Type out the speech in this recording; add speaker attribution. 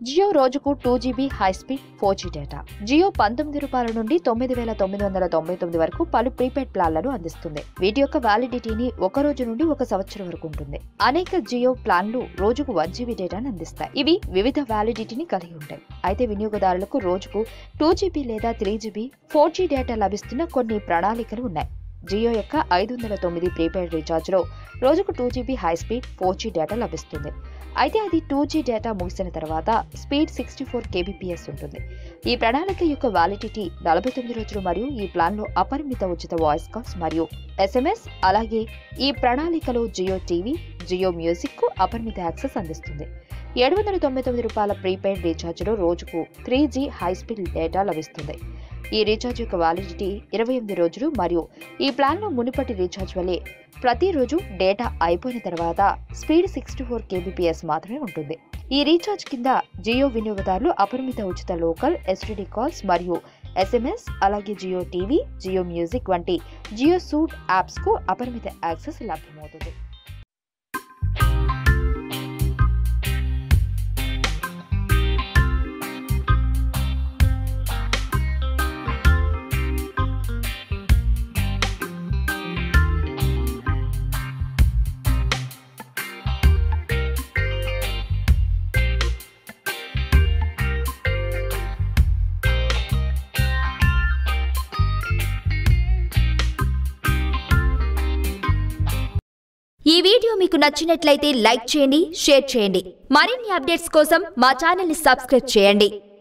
Speaker 1: జియో రోజుకు two GB high speed four G data Jio పంతొమ్మిది రూపాయల నుండి తొమ్మిది వేల తొమ్మిది వందల తొంభై తొమ్మిది వరకు పలు ప్రీపెయిడ్ ప్లాన్లను అందిస్తుంది వీటి యొక్క వ్యాలిడిటీని ఒక రోజు నుండి ఒక సంవత్సరం వరకు ఉంటుంది అనేక జియో ప్లాన్లు రోజుకు వన్ జీబీ డేటాను అందిస్తాయి ఇవి వివిధ వ్యాలిడిటీని కలిగి ఉంటాయి అయితే వినియోగదారులకు రోజుకు టూ జీబీ లేదా three GB four G data లభిస్తున్న కొన్ని ప్రణాళికలు ఉన్నాయి జియో యొక్క ఐదు వందల తొమ్మిది ప్రీపెయిడ్ రీఛార్జ్లో రోజుకు two GB high speed four G data లభిస్తుంది అయితే అది టూ జీ డేటా ముగిసిన తర్వాత స్పీడ్ సిక్స్టీ ఫోర్ కేబీపీఎస్ ఉంటుంది ఈ ప్రణాళిక యొక్క వ్యాలిడిటీ నలభై తొమ్మిది రోజులు మరియు ఈ ప్లాన్లో అపరిమిత ఉచిత వాయిస్ కాల్స్ మరియు ఎస్ఎంఎస్ అలాగే ఈ ప్రణాళికలో జియో టీవీ జియో మ్యూజిక్ కు అపరిమిత యాక్సెస్ అందిస్తుంది ఏడు వందల తొంభై తొమ్మిది రూపాయల ప్రీపెయిడ్ రీఛార్జ్లో రోజుకు three G high speed data లభిస్తుంది ఈ రీఛార్జ్ యొక్క వ్యాలిడిటీ ఇరవై ఎనిమిది రోజులు మరియు ఈ ప్లాన్లో మునుపటి రీఛార్జ్ వల్లే ప్రతిరోజు డేటా అయిపోయిన తర్వాత స్పీడ్ సిక్స్టీ ఫోర్ కేబీపీఎస్ మాత్రమే ఉంటుంది ఈ రీఛార్జ్ కింద జియో వినియోగదారులు అపరిమిత ఉచిత లోకల్ ఎస్టీడీ కాల్స్ మరియు ఎస్ఎంఎస్ అలాగే జియో టీవీ జియో మ్యూజిక్ వంటి జియో సూట్ యాప్స్ కు అపరిమిత యాక్సెస్ లభ్యమవుతుంది
Speaker 2: ఈ వీడియో మీకు నచ్చినట్లయితే లైక్ చేయండి షేర్ చేయండి మరిన్ని అప్డేట్స్ కోసం మా ఛానల్ని సబ్స్క్రైబ్ చేయండి